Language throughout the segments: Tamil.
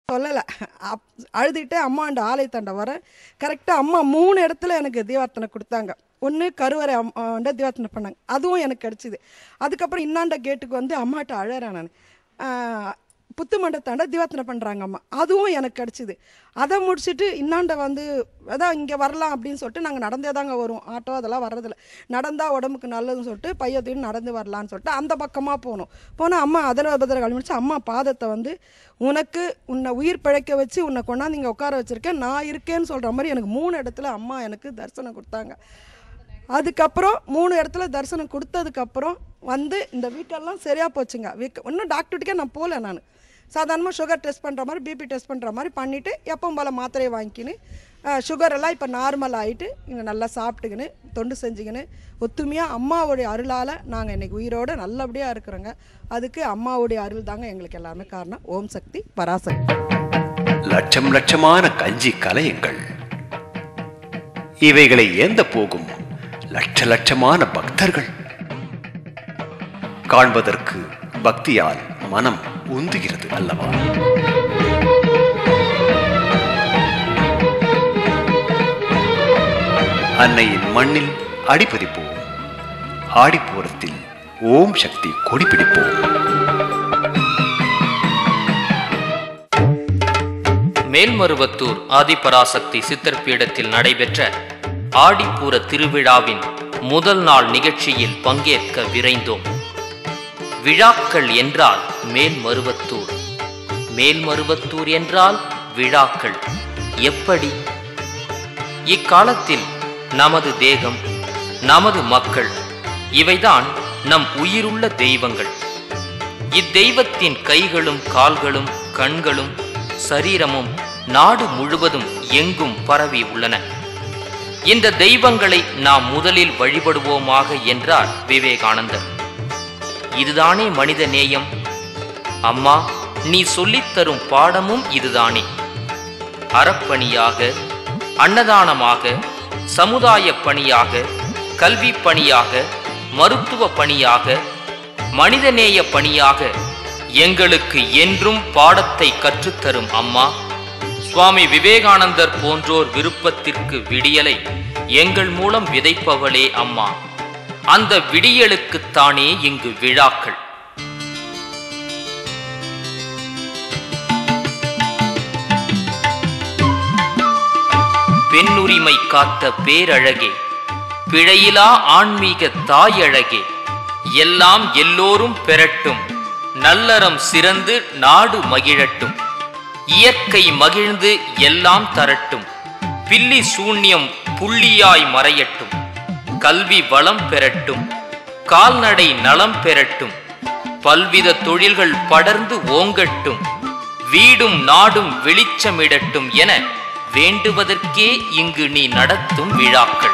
சொல்லலை அப் அழுதுகிட்டே அம்மாண்ட ஆலயத்தாண்ட வர கரெக்டாக அம்மா மூணு இடத்துல எனக்கு தீவார்த்தனை கொடுத்தாங்க ஒன்று கருவறை அம்மாண்ட தீவார்த்தனை பண்ணாங்க அதுவும் எனக்கு கிடச்சிது அதுக்கப்புறம் இன்னாண்ட கேட்டுக்கு வந்து அம்மாட்ட அழறேன் நான் புத்து மண்டத்தாண்ட தீவார்த்தனை பண்ணுறாங்க அம்மா அதுவும் எனக்கு கிடச்சிது அதை முடிச்சுட்டு இன்னாண்ட வந்து அதான் இங்கே வரலாம் அப்படின்னு சொல்லிட்டு நாங்கள் நடந்தே தாங்க வரும் ஆட்டோ அதெல்லாம் வர்றதில்ல நடந்தால் உடம்புக்கு நல்லதுன்னு சொல்லிட்டு பையத்தையும் நடந்து வரலான்னு சொல்லிட்டு அந்த பக்கமாக போனோம் போனால் அம்மா அதில் பத்திர முடிச்சு அம்மா பாதத்தை வந்து உனக்கு உன்னை உயிர் பிழைக்க வச்சு உன்னை கொண்டாந்து இங்கே உட்கார வச்சுருக்கேன் நான் இருக்கேன்னு சொல்கிற மாதிரி எனக்கு மூணு இடத்துல அம்மா எனக்கு தரிசனம் கொடுத்தாங்க அதுக்கப்புறம் மூணு இடத்துல தரிசனம் கொடுத்ததுக்கப்புறம் வந்து இந்த வீட்டெல்லாம் சரியாக போச்சுங்க வீக் இன்னும் டாக்டர்கிட்டே நான் போகல நான் சாதாரணமாக சுகர் டெஸ்ட் பண்ணுற மாதிரி பிபி டெஸ்ட் பண்ணுற மாதிரி பண்ணிவிட்டு எப்பவும் போல் மாத்திரையை வாங்கிக்கின்னு சுகர் எல்லாம் இப்போ நார்மல் ஆகிட்டு இங்கே நல்லா சாப்பிட்டுக்கின்னு தொண்டு செஞ்சுக்கின்னு ஒத்துமையாக அம்மாவுடைய அருளால் நாங்கள் இன்றைக்கி உயிரோடு நல்லபடியாக இருக்கிறோங்க அதுக்கு அம்மாவுடைய அருள் தாங்க எங்களுக்கு எல்லாமே காரணம் ஓம் சக்தி பராசக்தி லட்சம் லட்சமான கஞ்சி கலையுங்கள் இவைகளை ஏந்த போகும் லட்ச லட்சமான பக்தர்கள் காண்பதற்கு பக்தியால் மனம் உந்துகிறது அல்லவா அன்னையின் மண்ணில் அடிபதிப்போம் ஆடிப்பூரத்தில் ஓம் சக்தி கொடி பிடிப்போம் மேல்மருவத்தூர் ஆதிபராசக்தி சித்தர் பீடத்தில் நடைபெற்ற ஆடிப்பூர திருவிழாவின் முதல் நாள் நிகழ்ச்சியில் பங்கேற்க விரைந்தோம் விழாக்கள் என்றால் மேல்மருவத்தூர் மேல்மருவத்தூர் என்றால் விழாக்கள் எப்படி இக்காலத்தில் நமது தேகம் நமது மக்கள் இவைதான் நம் உயிருள்ள தெய்வங்கள் இத்தெய்வத்தின் கைகளும் கால்களும் கண்களும் சரீரமும் நாடு முழுவதும் எங்கும் பரவி உள்ளன இந்த தெய்வங்களை நாம் முதலில் வழிபடுவோமாக என்றார் விவேகானந்தர் இதுதானே மனித நேயம் அம்மா நீ சொல்லித் தரும் பாடமும் இதுதானே அறப்பணியாக அன்னதானமாக சமுதாய பணியாக கல்வி பணியாக மருத்துவ பணியாக மனிதநேய பணியாக எங்களுக்கு என்றும் பாடத்தை கற்றுத்தரும் அம்மா சுவாமி விவேகானந்தர் போன்றோர் விருப்பத்திற்கு விடியலை எங்கள் மூலம் விதைப்பவளே அம்மா அந்த விடியலுக்குத்தானே இங்கு விழாக்கள் பெண்ணுரிமை காத்த பேரழகே பிழையிலா ஆன்மீக தாயழகே எல்லாம் எல்லோரும் பெறட்டும் நல்லறம் சிறந்து நாடு மகிழட்டும் இயற்கை மகிழ்ந்து எல்லாம் தரட்டும் பில்லி சூன்யம் புள்ளியாய் மறையட்டும் கல்வி வளம் பெறட்டும் கால்நடை நலம் பெறட்டும் பல்வித தொழில்கள் படர்ந்து ஓங்கட்டும் வீடும் நாடும் வெளிச்சமிடட்டும் என வேண்டுவதற்கே இங்கு நீ நடத்தும் விழாக்கள்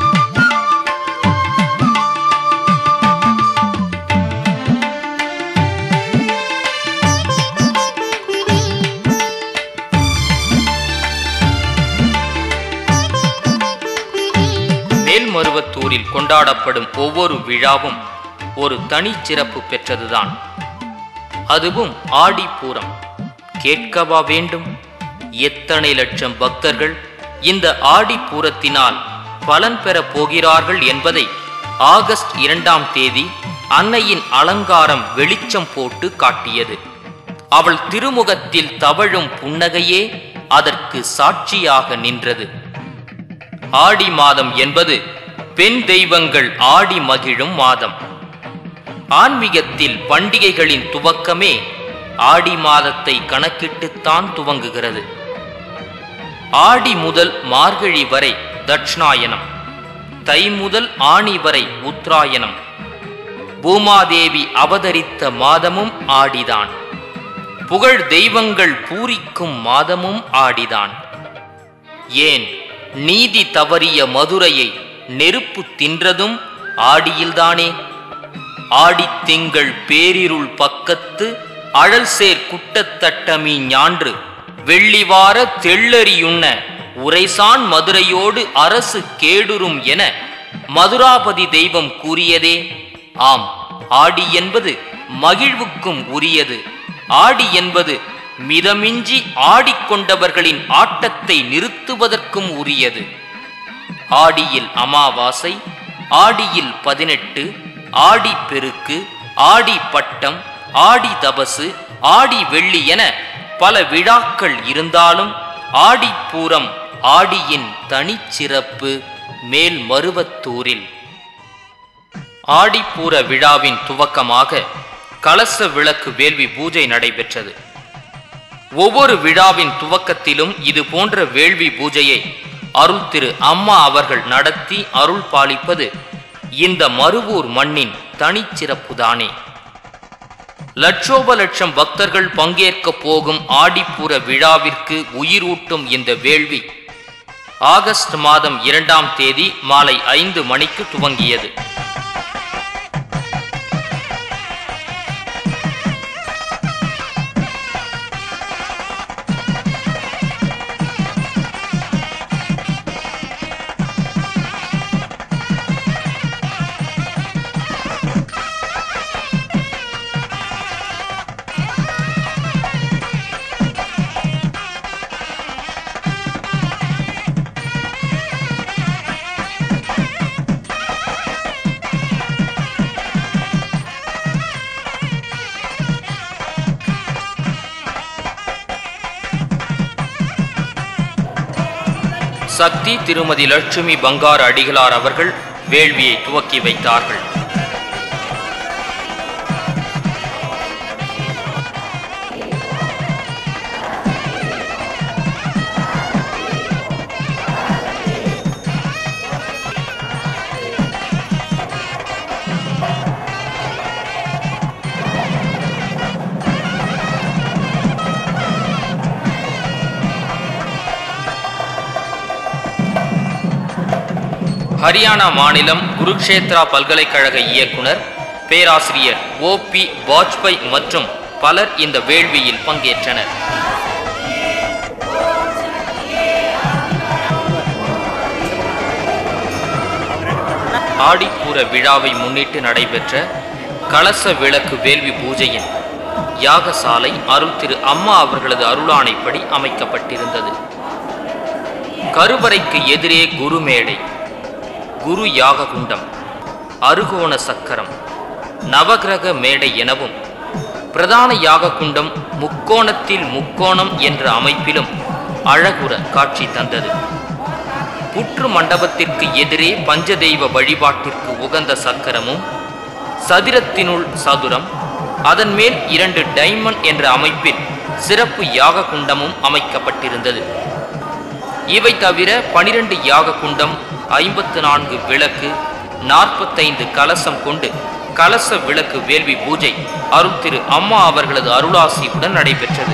மேல்மருவத்தூரில் கொண்டாடப்படும் ஒவ்வொரு விழாவும் ஒரு தனிச்சிறப்பு பெற்றதுதான் அதுவும் ஆடிப்பூரம் கேட்கவா வேண்டும் எத்தனை லட்சம் பக்தர்கள் இந்த ஆடிப்பூரத்தினால் பலன் பெறப் போகிறார்கள் என்பதை ஆகஸ்ட் இரண்டாம் தேதி அன்னையின் அலங்காரம் வெளிச்சம் போட்டு காட்டியது அவள் திருமுகத்தில் தவழும் புன்னகையே அதற்கு சாட்சியாக நின்றது ஆடி மாதம் என்பது பெண் தெய்வங்கள் ஆடி மகிழும் மாதம் ஆன்மீகத்தில் பண்டிகைகளின் துவக்கமே ஆடி மாதத்தை கணக்கிட்டுத்தான் துவங்குகிறது ஆடி முதல் மார்கழி வரை தட்சிணாயனம் தை முதல் ஆணி வரை உத்ராயணம் பூமாதேவி அவதரித்த மாதமும் ஆடிதான் புகழ் தெய்வங்கள் பூரிக்கும் மாதமும் ஆடிதான் ஏன் நீதி தவறிய மதுரையை நெருப்பு தின்றதும் ஆடியில்தானே ஆடித் திங்கள் பேரிருள் பக்கத்து அழல் சேர் குட்டத்தட்டமி ஞான்று வெள்ளிவார தெள்ளறியுண்ண உரைசான் மதுரையோடு அரசு கேடுரும் என மதுராபதி தெய்வம் கூறியதே ஆம் ஆடி என்பது மகிழ்வுக்கும் உரியது ஆடி என்பது மிதமிஞ்சி ஆடிக்கொண்டவர்களின் ஆட்டத்தை நிறுத்துவதற்கும் உரியது ஆடியில் அமாவாசை ஆடியில் பதினெட்டு ஆடி பெருக்கு ஆடி பட்டம் ஆடி தபசு ஆடி வெள்ளி என பல விழாக்கள் இருந்தாலும் ஆடிப்பூரம் ஆடியின் தனிச்சிறப்பு மேல் மருவத்தூரில் ஆடிப்பூர விழாவின் துவக்கமாக கலச விளக்கு வேள்வி பூஜை நடைபெற்றது ஒவ்வொரு விழாவின் துவக்கத்திலும் இது போன்ற வேள்வி பூஜையை அருள் திரு அம்மா அவர்கள் நடத்தி அருள் பாலிப்பது இந்த மருவூர் மண்ணின் தனிச்சிறப்புதானே லட்சோப லட்சம் பக்தர்கள் பங்கேற்க போகும் ஆடிப்பூர விழாவிற்கு உயிரூட்டும் இந்த வேள்வி ஆகஸ்ட் மாதம் இரண்டாம் தேதி மாலை ஐந்து மணிக்கு துவங்கியது சக்தி திருமதி லட்சுமி பங்கார் அடிகளார் அவர்கள் வேள்வியை துவக்கி வைத்தார்கள் ஹரியானா மாநிலம் குருக்ஷேத்ரா பல்கலைக்கழக இயக்குனர் பேராசிரியர் ஓ பி வாஜ்பாய் மற்றும் பலர் இந்த வேள்வியில் பங்கேற்றனர் ஆடிப்பூர விழாவை முன்னிட்டு நடைபெற்ற கலச விளக்கு வேள்வி பூஜையின் யாகசாலை அருள் திரு அம்மா அவர்களது அருளாணைப்படி அமைக்கப்பட்டிருந்தது கருவறைக்கு எதிரே குருமேடை குரு யாககுண்டம் அருகோண சக்கரம் நவகிரக மேடை எனவும் பிரதான யாககுண்டம் முக்கோணத்தில் முக்கோணம் என்ற அமைப்பிலும் அழகுற காட்சி தந்தது புற்று மண்டபத்திற்கு எதிரே பஞ்சதெய்வ வழிபாட்டிற்கு உகந்த சக்கரமும் சதுரத்தினுள் சதுரம் அதன் மேல் இரண்டு டைமண்ட் என்ற அமைப்பில் சிறப்பு யாக குண்டமும் அமைக்கப்பட்டிருந்தது இவை தவிர பனிரெண்டு யாக குண்டம் ஐம்பத்து நான்கு விளக்கு நாற்பத்தைந்து கலசம் கொண்டு கலச விளக்கு வேள்வி பூஜை அருள் திரு அம்மா அவர்களது அருளாசியுடன் நடைபெற்றது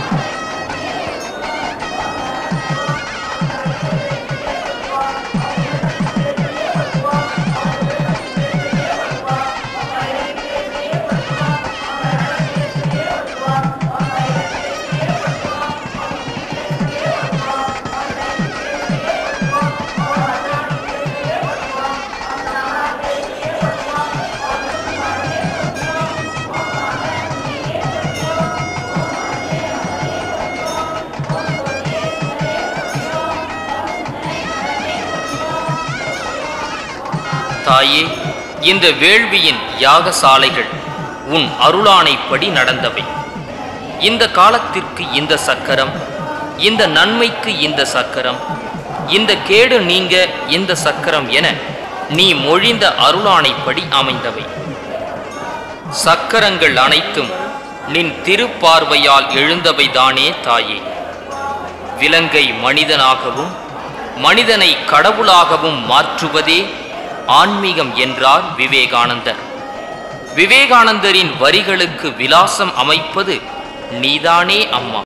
தாயே இந்த வேள்வியின் யாகசாலைகள் உன் அருளானைப்படி நடந்தவை இந்த காலத்திற்கு இந்த சக்கரம் இந்த நன்மைக்கு இந்த சக்கரம் இந்த கேடு நீங்க இந்த சக்கரம் என நீ மொழிந்த அருளானைப்படி அமைந்தவை சக்கரங்கள் அனைத்தும் நின் திருப்பார்வையால் எழுந்தவைதானே தாயே விலங்கை மனிதனாகவும் மனிதனை கடவுளாகவும் மாற்றுவதே ஆன்மீகம் என்றார் விவேகானந்தர் விவேகானந்தரின் வரிகளுக்கு விலாசம் அமைப்பது நீதானே அம்மா